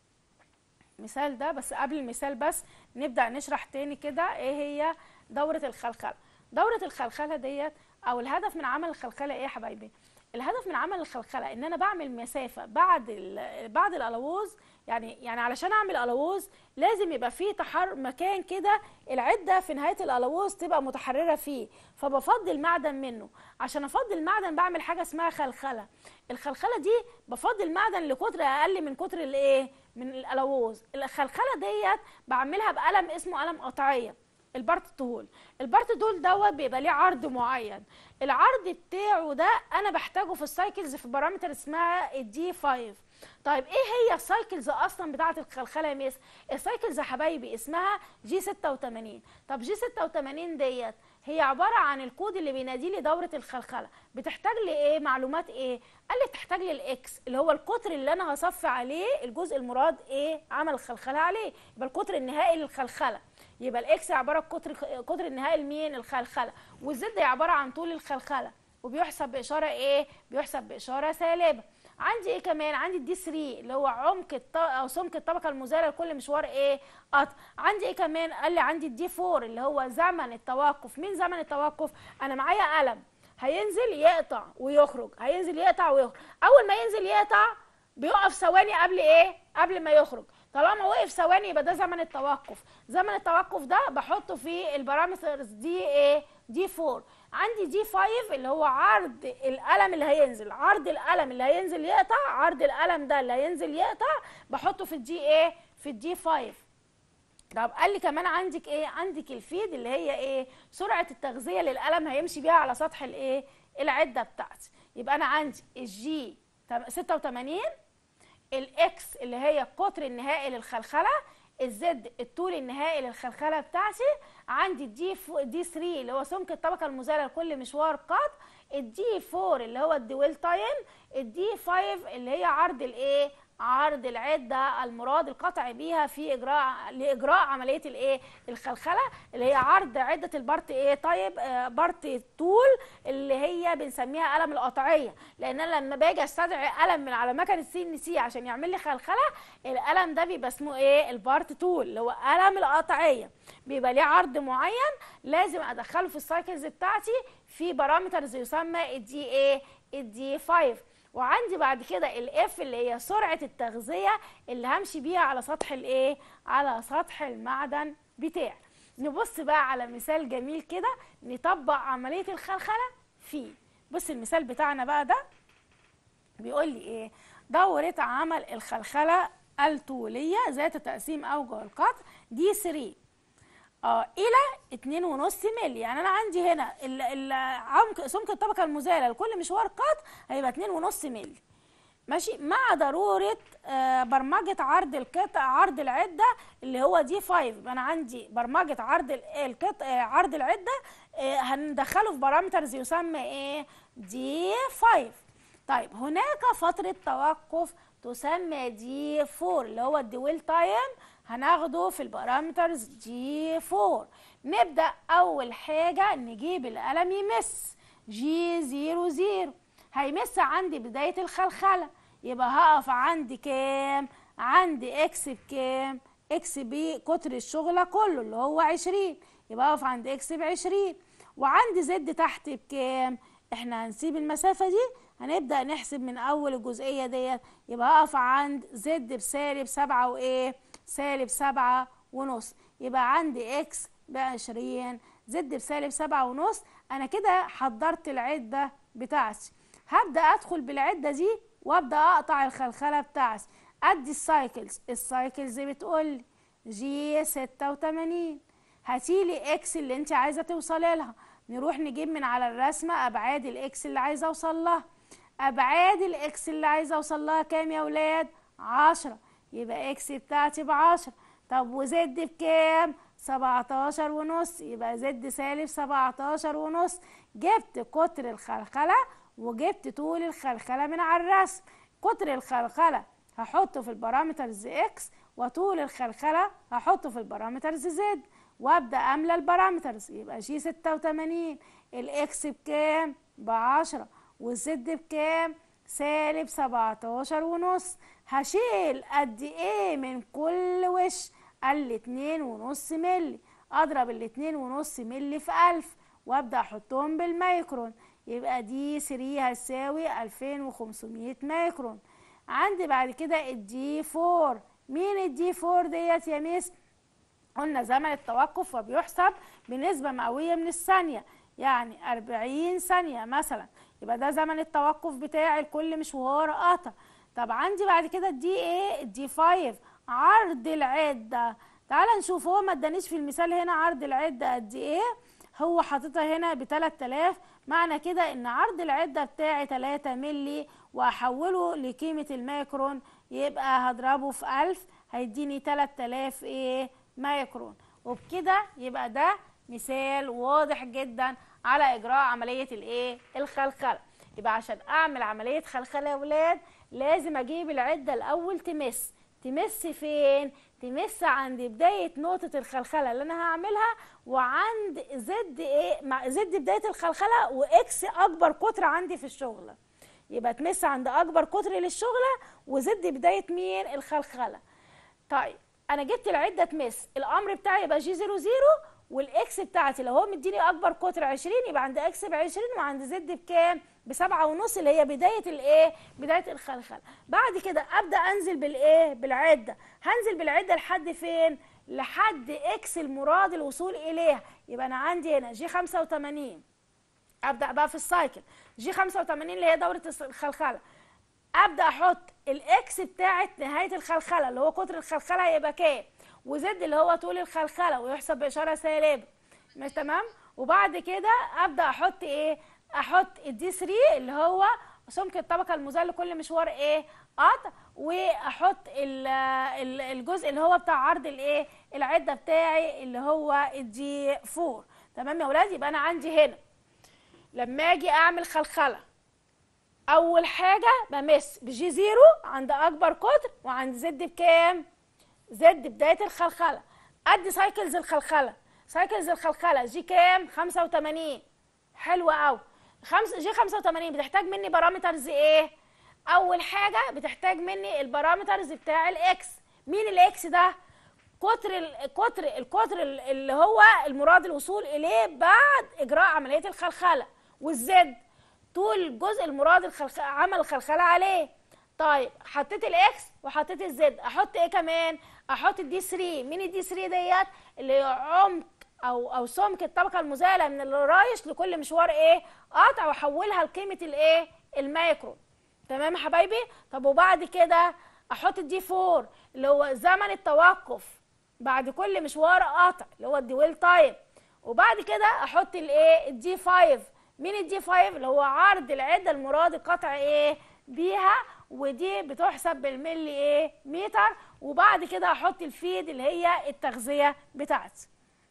مثال ده بس قبل المثال بس نبدا نشرح تاني كده ايه هي دوره الخلخله دوره الخلخله ديت او الهدف من عمل الخلخله ايه يا حبايبي الهدف من عمل الخلخله ان انا بعمل مسافه بعد بعد الالووز يعني يعني علشان اعمل الووز لازم يبقى فيه تحر مكان كده العده في نهايه الالووز تبقى متحرره فيه فبفضي المعدن منه عشان افضي المعدن بعمل حاجه اسمها خلخله الخلخله دي بفضي المعدن لقطر اقل من قطر الايه من الالووز الخلخله ديت بعملها بقلم اسمه قلم قطعيه البارت تول البارت تول دوت بيبقى ليه عرض معين العرض بتاعه ده انا بحتاجه في السايكلز في بارامتر اسمها الدي 5 طيب ايه هي السايكلز اصلا بتاعه الخلخله يا ميس السايكلز يا حبايبي اسمها جي 86 طب جي 86 ديت هي عباره عن الكود اللي بينادي لي دوره الخلخله بتحتاج لي ايه معلومات ايه قال لي بتحتاج لي الاكس اللي هو القطر اللي انا هصفي عليه الجزء المراد ايه عمل الخلخله عليه يبقى القطر النهائي للخلخله يبقى الاكس عباره عن قطر قطر النهائي لمين الخلخله والزد هي عباره عن طول الخلخله وبيحسب باشاره ايه بيحسب باشاره سالبه عندي ايه كمان عندي الدي 3 اللي هو عمق الط... او سمك الطبقه المزاله لكل مشوار ايه قطع عندي ايه كمان قال لي عندي الدي 4 اللي هو زمن التوقف مين زمن التوقف انا معايا قلم هينزل يقطع ويخرج هينزل يقطع ويخرج اول ما ينزل يقطع بيقف ثواني قبل ايه قبل ما يخرج طالما وقف ثواني يبقى ده زمن التوقف زمن التوقف ده بحطه في البارامترز دي ايه دي 4 عندي دي 5 اللي هو عرض القلم اللي هينزل عرض القلم اللي هينزل يقطع عرض القلم ده اللي هينزل يقطع بحطه في الدي ايه في الدي 5 طب قال لي كمان عندك ايه عندك الفيد اللي هي ايه سرعه التغذيه للقلم هيمشي بيها على سطح الايه العده بتاعتي يبقى انا عندي الجي 86 الاكس اللي هي القطر النهائي للخلخله الزد الطول النهائي للخلخله بتاعتي عندي الدي دي 3 اللي هو سمك الطبقه المزاله لكل مشوار قط الدي 4 اللي هو الدويل تايم الدي 5 اللي هي عرض الايه عرض العده المراد القطع بيها في اجراء لاجراء عمليه الايه الخلخله اللي هي عرض عده البارت ايه طيب آه بارت طول اللي هي بنسميها قلم القطعيه لان انا لما باجي استدعي قلم من على مكنه سي ان سي عشان يعمل لي خلخله القلم ده بيبقى اسمه ايه البارت طول اللي هو قلم القطعيه بيبقى ليه عرض معين لازم ادخله في السايكلز بتاعتي في بارامترز يسمى الدي ايه الدي 5 وعندي بعد كده الاف اللي هي سرعه التغذيه اللي همشي بيها على سطح الايه على سطح المعدن بتاعي نبص بقى على مثال جميل كده نطبق عمليه الخلخله فيه بص المثال بتاعنا بقى ده بيقول لي ايه دوره عمل الخلخله الطوليه ذات تقسيم اوجه القطر دي 3 اه الى اتنين ونص مللي يعني انا عندي هنا العمق سمك الطبقه المزاله لكل مشوار قط هيبقى اتنين ونص مللي ماشي مع ضروره آه برمجه عرض القطع عرض العده اللي هو دي 5 يبقى انا عندي برمجه عرض القطع آه عرض العده آه هندخله في بارامترز يسمى ايه دي 5 طيب هناك فتره توقف تسمى دي 4 اللي هو الدويل تايم هناخده في البارامترز جي 4 نبدأ أول حاجة نجيب القلم يمس جي 0 0 هيمس عندي بداية الخلخلة يبقى هقف عندي كام؟ عندي اكس بكام؟ اكس بقطر الشغلة كله اللي هو 20 يبقى اقف عند اكس ب 20 وعندي زد تحت بكام؟ احنا هنسيب المسافة دي هنبدأ نحسب من أول الجزئية ديت يبقى هقف عند زد بسالب سبعة وإيه؟ سالب سبعة ونص يبقى عندي اكس بعشرين زد بسالب سبعة ونص انا كده حضرت العدة بتاعتي هبدأ ادخل بالعدة دي وابدأ اقطع الخلخلة بتاعتي ادي السايكلز السايكلز بتقول جي ستة وتمانين هاتيلي اكس اللي انت عايزة توصلي لها نروح نجيب من على الرسمة ابعاد الاكس اللي عايزة اوصل لها ابعاد الاكس اللي عايزة اوصل لها كام يا ولاد عشرة يبقى اكس بتاعتي بعشرة طب وزد بكام سبعتاشر ونص يبقى زد سالب سبعتاشر ونص جبت قطر الخلخلة وجبت طول الخلخلة من على الرسم قطر الخلخلة هحطه في البارامترز اكس وطول الخلخلة هحطه في البارامترز زد وابدا املى البارامترز يبقى جي ستة وتمانين الاكس بكام بعشرة والزد بكام سالب سبعتاشر ونص هشيل قد ايه من كل وش قال لي اتنين ونص ملي اضرب الاتنين ونص ملي في الف وابدا احطهم بالميكرون يبقى دي 3 هتساوي 2500 ميكرون عندي بعد كده الدي 4 مين الدي 4 ديت يا ميس قلنا زمن التوقف وبيحسب بنسبة مئوية من الثانية يعني 40 ثانية مثلا يبقى ده زمن التوقف بتاعي لكل مشوار قطع طب عندي بعد كده الدي ايه الدي 5 عرض العده تعال نشوف هو ما ادانيش في المثال هنا عرض العده قد ايه هو حاططها هنا ب 3000 معنى كده ان عرض العده بتاعي 3 مللي واحوله لقيمه الميكرون يبقى هضربه في 1000 هيديني 3000 ايه ميكرون وبكده يبقى ده مثال واضح جدا على اجراء عمليه الايه الخلخله يبقى عشان اعمل عمليه خلخله يا ولاد لازم اجيب العده الاول تمس تمس فين تمس عند بدايه نقطه الخلخله اللي انا هعملها وعند زد ايه مع زد بدايه الخلخله واكس اكبر قطر عندي في الشغله يبقى تمس عند اكبر قطر للشغله وزد بدايه مين الخلخله طيب انا جبت العده تمس الامر بتاعي يبقى جي 0 0 والاكس بتاعتي لو هو مديني اكبر قطر 20 يبقى عند اكس ب 20 وعند زد بكام بسبعة ونص اللي هي بداية الايه بداية الخلخلة بعد كده ابدا انزل بالايه بالعدة هنزل بالعدة لحد فين لحد اكس المراد الوصول اليها يبقى انا عندي هنا جي 85 ابدا بقى في السايكل جي 85 اللي هي دوره الخلخله ابدا احط الاكس بتاعت نهايه الخلخله اللي هو قطر الخلخله هيبقى كام وزد اللي هو طول الخلخله ويحسب باشاره سالبه مش تمام وبعد كده ابدا احط ايه احط الدي 3 اللي هو سمك الطبقه المزال لكل مشوار ايه قطع واحط ال- ال- الجزء اللي هو بتاع عرض الايه العده بتاعي اللي هو الدي 4 تمام يا ولاد يبقى انا عندي هنا لما اجي اعمل خلخله اول حاجه بمس بجي زيرو عند اكبر قطر وعند زد بكام زد بدايه الخلخله قد سايكلز الخلخله سايكلز الخلخله جي كام 85 حلوه قوي خمس جي 85 بتحتاج مني بارامترز ايه اول حاجه بتحتاج مني البارامترز بتاع الاكس مين الاكس ده قطر القطر القطر اللي هو المراد الوصول اليه بعد اجراء عمليه الخلخله والزد طول الجزء المراد الخلخ... عمل الخلخله عليه طيب حطيت الاكس وحطيت الزد احط ايه كمان احط الدي 3 مين الدي 3 ديت اللي هي عمق او او سمك الطبقه المزاله من الرايش لكل مشوار ايه قطع واحولها لقيمه الايه المايكرو تمام يا حبايبي طب وبعد كده احط الدي 4 اللي هو زمن التوقف بعد كل مشوار قطع اللي هو الديويل تايم وبعد كده احط الايه الدي 5 مين الدي 5 اللي هو عرض العده المراد القطع ايه بيها ودي بتحسب بالملي ايه متر وبعد كده احط الفيد اللي هي التغذيه بتاعتي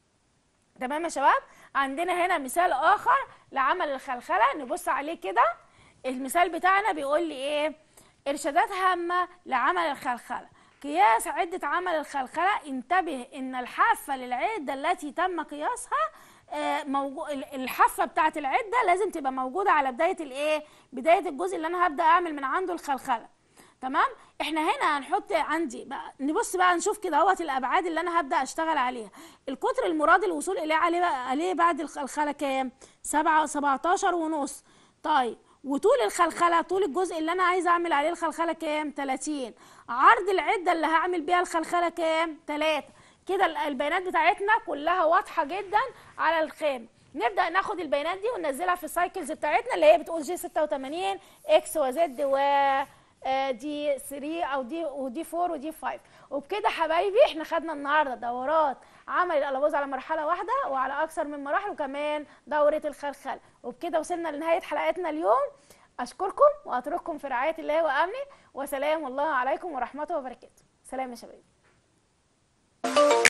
تمام يا شباب عندنا هنا مثال اخر لعمل الخلخله نبص عليه كده المثال بتاعنا بيقول لي ايه ارشادات هامه لعمل الخلخله قياس عدة عمل الخلخلة انتبه ان الحافة للعدة التي تم قياسها آه، موجو... الحافة بتاعت العدة لازم تبقى موجودة على بداية الايه بداية الجزء اللي انا هبدأ اعمل من عنده الخلخلة تمام احنا هنا هنحط عندي بقى نبص بقى نشوف كده اهوت الابعاد اللي انا هبدا اشتغل عليها القطر المراد الوصول اليه عليه بقى عليه بعد الخلخله كام 7 17 ونص طيب وطول الخلخله طول الجزء اللي انا عايزه اعمل عليه الخلخله كام 30 عرض العده اللي هعمل بيها الخلخله كام 3 كده ال- البيانات بتاعتنا كلها واضحه جدا على الخام نبدا ناخد البيانات دي وننزلها في السايكلز بتاعتنا اللي هي بتقول جي 86 اكس وزد و آه، دي 3 او دي ودي 4 ودي 5 وبكده حبايبي احنا خدنا النهارده دورات عمل الالوز على مرحله واحده وعلى اكثر من مراحل وكمان دوره الخلخله وبكده وصلنا لنهايه حلقتنا اليوم اشكركم واترككم في رعايه الله وامنه وسلام الله عليكم ورحمته وبركاته سلام يا شباب